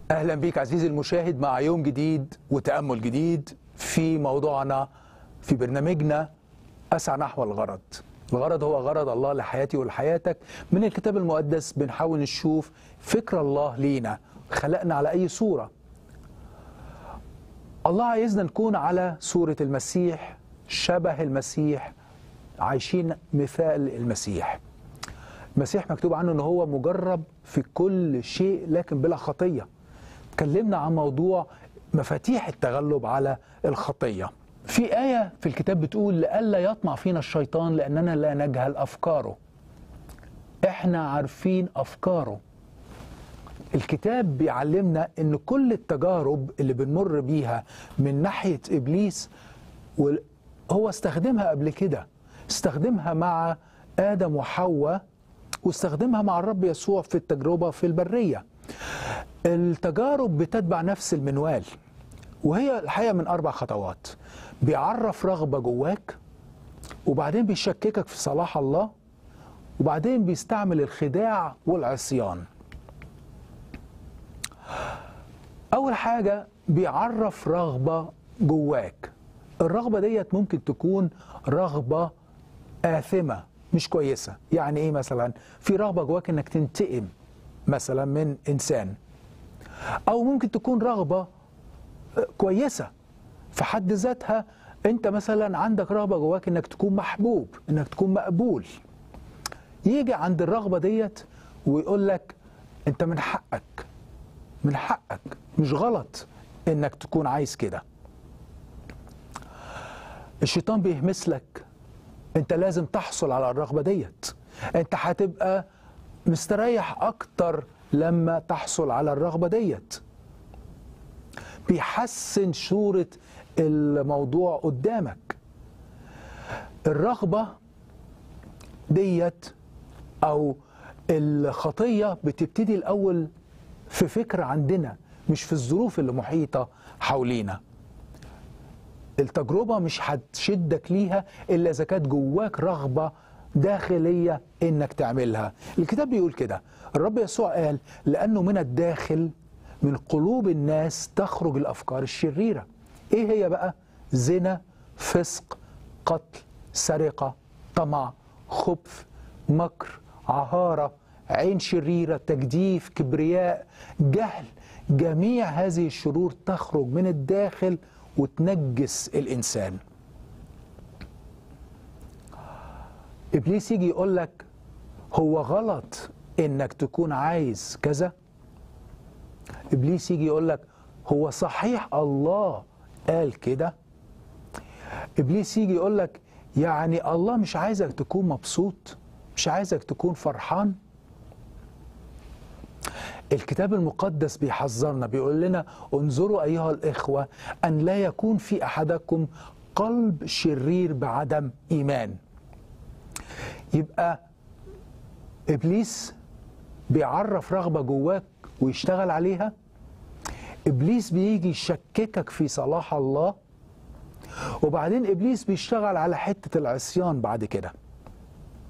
اهلا بيك عزيزي المشاهد مع يوم جديد وتامل جديد في موضوعنا في برنامجنا اسعى نحو الغرض. الغرض هو غرض الله لحياتي ولحياتك من الكتاب المقدس بنحاول نشوف فكر الله لينا خلقنا على اي صوره. الله عايزنا نكون على صوره المسيح شبه المسيح عايشين مثال المسيح. المسيح مكتوب عنه ان هو مجرب في كل شيء لكن بلا خطيه. اتكلمنا عن موضوع مفاتيح التغلب على الخطيه. في آية في الكتاب بتقول لئلا يطمع فينا الشيطان لأننا لا نجهل أفكاره. إحنا عارفين أفكاره. الكتاب بيعلمنا إن كل التجارب اللي بنمر بيها من ناحية إبليس هو استخدمها قبل كده. استخدمها مع آدم وحواء واستخدمها مع الرب يسوع في التجربة في البرية. التجارب بتتبع نفس المنوال وهي الحقيقة من أربع خطوات بيعرف رغبة جواك وبعدين بيشككك في صلاح الله وبعدين بيستعمل الخداع والعصيان أول حاجة بيعرف رغبة جواك الرغبة ديت ممكن تكون رغبة آثمة مش كويسة يعني إيه مثلا في رغبة جواك إنك تنتقم مثلا من إنسان أو ممكن تكون رغبة كويسة في حد ذاتها أنت مثلا عندك رغبة جواك إنك تكون محبوب إنك تكون مقبول يجي عند الرغبة ديت ويقول لك أنت من حقك من حقك مش غلط إنك تكون عايز كده الشيطان بيهمس لك أنت لازم تحصل على الرغبة ديت أنت هتبقى مستريح أكتر لما تحصل على الرغبة ديت بيحسن صورة الموضوع قدامك الرغبة ديت أو الخطية بتبتدي الأول في فكرة عندنا مش في الظروف اللي محيطة حوالينا التجربة مش هتشدك ليها إلا إذا كانت جواك رغبة داخلية إنك تعملها الكتاب بيقول كده الرب يسوع قال لأنه من الداخل من قلوب الناس تخرج الأفكار الشريرة إيه هي بقى؟ زنا فسق قتل سرقة طمع خبث مكر عهارة عين شريرة تجديف كبرياء جهل جميع هذه الشرور تخرج من الداخل وتنجس الإنسان إبليس يجي يقول لك هو غلط إنك تكون عايز كذا ابليس يجي يقول لك هو صحيح الله قال كده ابليس يجي يقول لك يعني الله مش عايزك تكون مبسوط مش عايزك تكون فرحان الكتاب المقدس بيحذرنا بيقول لنا انظروا ايها الاخوه ان لا يكون في احدكم قلب شرير بعدم ايمان يبقى ابليس بيعرف رغبه جواك ويشتغل عليها ابليس بيجي يشككك في صلاح الله وبعدين ابليس بيشتغل على حته العصيان بعد كده